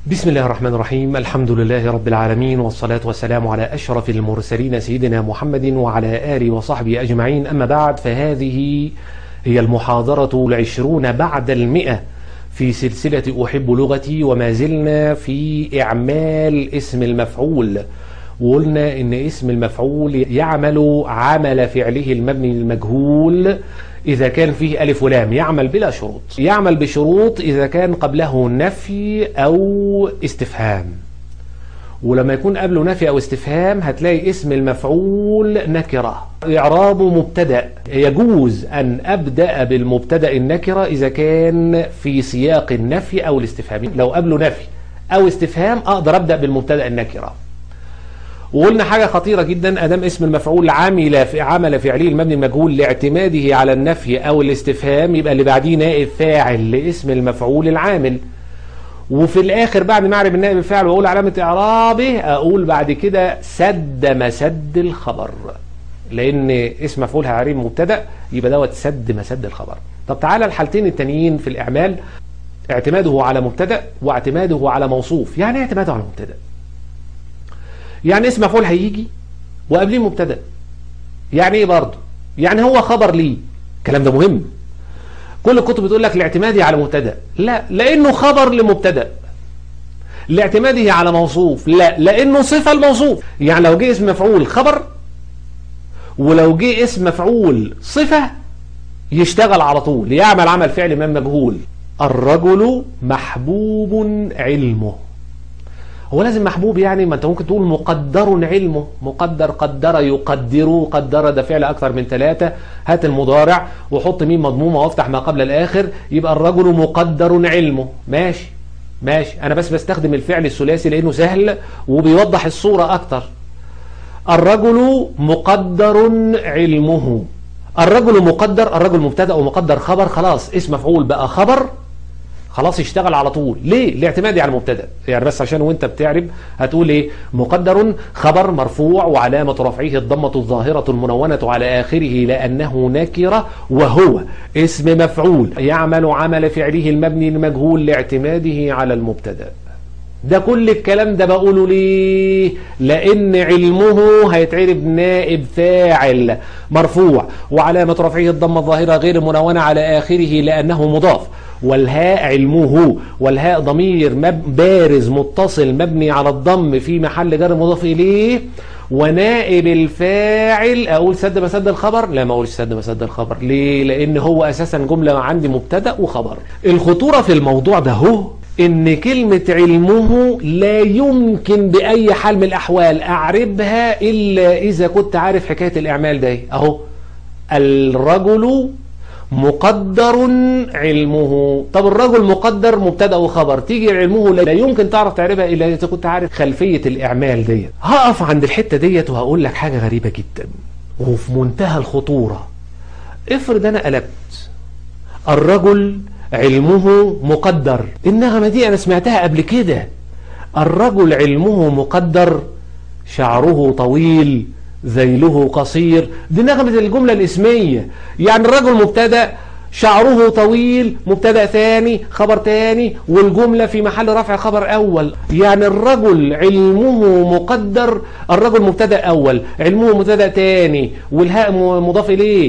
بسم الله الرحمن الرحيم الحمد لله رب العالمين والصلاة والسلام على أشرف المرسلين سيدنا محمد وعلى آله وصحبه أجمعين أما بعد فهذه هي المحاضرة العشرون بعد المئة في سلسلة أحب لغتي وما زلنا في إعمال اسم المفعول وقلنا إن اسم المفعول يعمل عمل فعله المبني المجهول إذا كان فيه ألف ولام يعمل بلا شروط يعمل بشروط إذا كان قبله نفي أو استفهام ولما يكون قبله نفي أو استفهام هتلاقي اسم المفعول نكرة إعراب مبتدأ يجوز أن أبدأ بالمبتدأ النكرة إذا كان في سياق النفي أو الاستفهام لو قبله نفي أو استفهام أقدر أبدأ بالمبتدأ النكرة وقلنا حاجة خطيرة جدا أدام اسم المفعول عمل في عمل فعليه المبني المجهول لاعتماده على النفي أو الاستفهام يبقى اللي بعديه نائب فاعل لاسم المفعول العامل وفي الآخر بعد ما أعرف النائب الفاعل وأقول علامة إعرابه أقول بعد كده سد مسد الخبر لأن اسم مفعول هعريب مبتدأ يبقى دوت سد مسد الخبر طب تعالى الحالتين التانيين في الإعمال اعتماده على مبتدأ واعتماده على موصوف يعني ايه اعتماده على مبتدأ يعني اسم مفعول هيجي وقبليه مبتدا يعني ايه برضه يعني هو خبر ليه الكلام ده مهم كل الكتب بتقول لك لاعتماده على مبتدا لا لانه خبر لمبتدا لاعتماده على موصوف لا لانه صفه الموصوف يعني لو جه اسم مفعول خبر ولو جه اسم مفعول صفه يشتغل على طول يعمل عمل فعل من مجهول الرجل محبوب علمه هو لازم محبوب يعني ما انت ممكن تقول مقدر علمه مقدر قدر يقدر قدر ده فعل اكثر من ثلاثة هات المضارع وحط ميم مضمومة وافتح ما قبل الاخر يبقى الرجل مقدر علمه ماشي ماشي انا بس بستخدم الفعل الثلاثي لانه سهل وبيوضح الصورة اكتر الرجل مقدر علمه الرجل مقدر الرجل مبتدا ومقدر خبر خلاص اسم مفعول بقى خبر خلاص يشتغل على طول ليه لاعتمادي على المبتدا يعني بس عشان وانت بتعرب هتقول ايه مقدر خبر مرفوع وعلامه رفعه الضمه الظاهره المنونه على اخره لانه نكره وهو اسم مفعول يعمل عمل فعله المبني المجهول لاعتماده على المبتدا ده كل الكلام ده بقوله ليه لان علمه هيتعرب نائب فاعل مرفوع وعلامه رفعه الضمه الظاهره غير منونه على اخره لانه مضاف والهاء علمه والهاء ضمير مب بارز متصل مبني على الضم في محل جر مضاف إليه ونائب الفاعل أقول سد مسد الخبر لا ما أقولش سد مسد الخبر ليه لأن هو أساسا جملة عندي مبتدأ وخبر الخطورة في الموضوع ده هو ان كلمة علمه لا يمكن بأي حال من الأحوال أعربها إلا إذا كنت عارف حكاية الإعمال ده أهو الرجل مقدر علمه طب الرجل مقدر مبتدا وخبر تيجي علمه لا يمكن تعرف تعرفها الا اذا كنت عارف خلفيه الاعمال ديت هقف عند الحته ديت وهقول لك حاجه غريبه جدا وفي منتهى الخطوره افرض انا قلبت الرجل علمه مقدر النغمه دي انا سمعتها قبل كده الرجل علمه مقدر شعره طويل ذيله قصير دي نغمة الجملة الاسمية يعني الرجل مبتدأ شعره طويل مبتدأ ثاني خبر ثاني والجملة في محل رفع خبر أول يعني الرجل علمه مقدر الرجل مبتدأ أول علمه مبتدأ ثاني والهاء مضاف إليه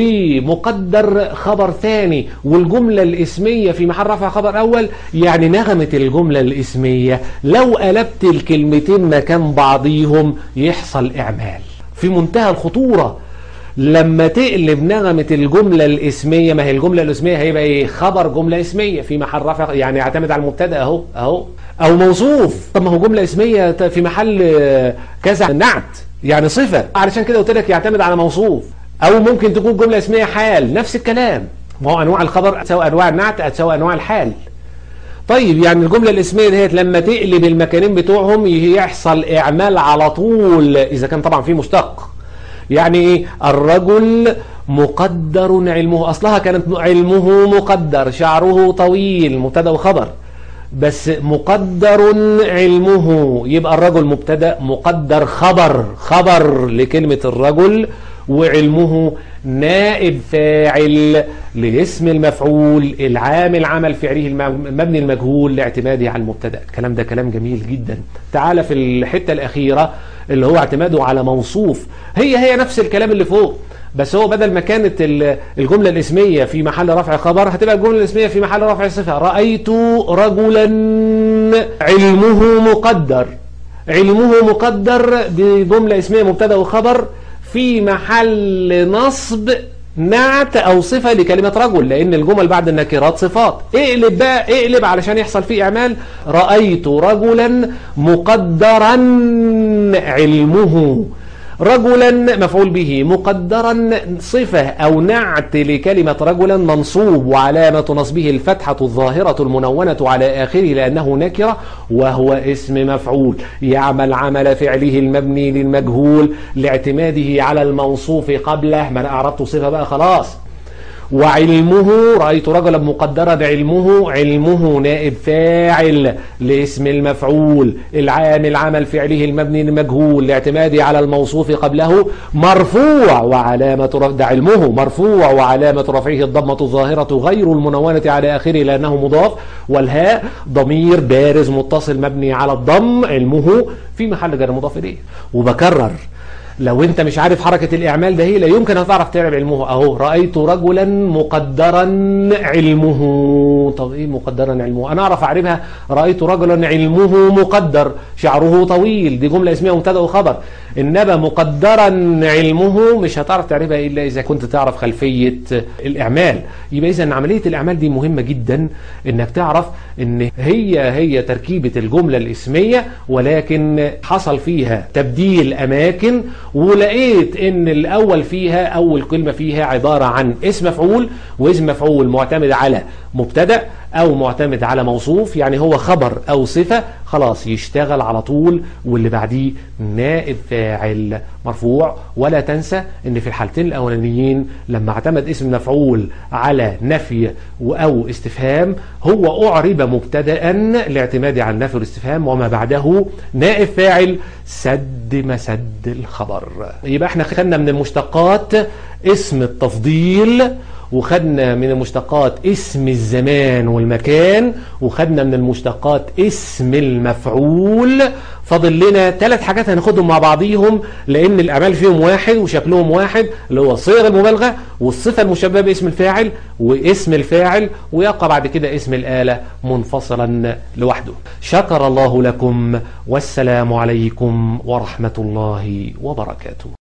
ومقدر خبر ثاني والجملة الاسمية في محل رفع خبر أول يعني نغمة الجملة الاسمية لو قلبت الكلمتين مكان بعضيهم يحصل إعمال في منتهى الخطورة لما تقلب نغمة الجملة الاسمية ما هي الجملة الاسمية هيبقى ايه خبر جملة اسمية في محل رفع يعني يعتمد على المبتدا اهو اهو او موصوف طب ما هو جملة اسمية في محل كذا نعت يعني صفة علشان كده قلت لك يعتمد على موصوف او ممكن تكون جملة اسمية حال نفس الكلام ما هو انواع الخبر سواء انواع النعت سواء انواع الحال طيب يعني الجملة الاسمية ديت لما تقلب المكانين بتوعهم يحصل اعمال على طول اذا كان طبعا في مشتق يعني ايه الرجل مقدر علمه اصلها كانت علمه مقدر شعره طويل مبتدا وخبر بس مقدر علمه يبقى الرجل مبتدا مقدر خبر خبر لكلمة الرجل وعلمه نائب فاعل لاسم المفعول العامل عمل فعله المبني المجهول لاعتماده على المبتدا الكلام ده كلام جميل جدا تعال في الحتة الأخيرة اللي هو اعتماده على موصوف هي هي نفس الكلام اللي فوق بس هو بدل ما كانت الجملة الاسمية في محل رفع خبر هتبقى الجملة الاسمية في محل رفع صفة رأيت رجلا علمه مقدر علمه مقدر دي جملة اسمية مبتدا وخبر في محل نصب نعت أو صفة لكلمة رجل لأن الجمل بعد النكرات صفات اقلب بقى اقلب علشان يحصل فيه إعمال رأيت رجلا مقدرا علمه رجلا مفعول به مقدرا صفة أو نعت لكلمة رجلا منصوب وعلامة نصبه الفتحة الظاهرة المنونة على آخره لأنه نكرة وهو اسم مفعول يعمل عمل فعله المبني للمجهول لاعتماده على الموصوف قبله ما أنا أعربت صفة بقى خلاص وعلمه رأيت رجلا مقدرا علمه علمه نائب فاعل لاسم المفعول العامل عمل فعله المبني المجهول لاعتماده على الموصوف قبله مرفوع وعلامة رفع ده علمه مرفوع وعلامة رفعه الضمة الظاهرة غير المنونة على آخره لأنه مضاف والهاء ضمير بارز متصل مبني على الضم علمه في محل جر مضاف إليه وبكرر لو انت مش عارف حركة الاعمال ده هي لا يمكن هتعرف تعرف علمه اهو رأيت رجلا مقدرا علمه طب ايه مقدرا علمه انا اعرف اعرفها رأيت رجلا علمه مقدر شعره طويل دي جملة اسمها مبتدا وخبر انما مقدرا علمه مش هتعرف تعرفها الا اذا كنت تعرف خلفية الاعمال يبقى اذا عملية الاعمال دي مهمة جدا انك تعرف ان هي هي تركيبة الجملة الاسمية ولكن حصل فيها تبديل اماكن ولقيت ان الاول فيها اول كلمة فيها عبارة عن اسم مفعول واسم مفعول معتمد على مبتدأ او معتمد على موصوف يعني هو خبر او صفة خلاص يشتغل على طول واللي بعديه نائب فاعل مرفوع ولا تنسى ان في الحالتين الاولانيين لما اعتمد اسم مفعول على نفي او استفهام هو اعرب مبتدا لاعتماد على النفي والاستفهام وما بعده نائب فاعل سد مسد الخبر يبقى احنا خدنا من المشتقات اسم التفضيل وخدنا من المشتقات اسم الزمان والمكان وخدنا من المشتقات اسم المفعول فاضل لنا ثلاث حاجات هناخدهم مع بعضيهم لان الاعمال فيهم واحد وشكلهم واحد اللي هو صيغ المبالغه والصفه المشبهه باسم الفاعل واسم الفاعل ويبقى بعد كده اسم الاله منفصلا لوحده شكر الله لكم والسلام عليكم ورحمه الله وبركاته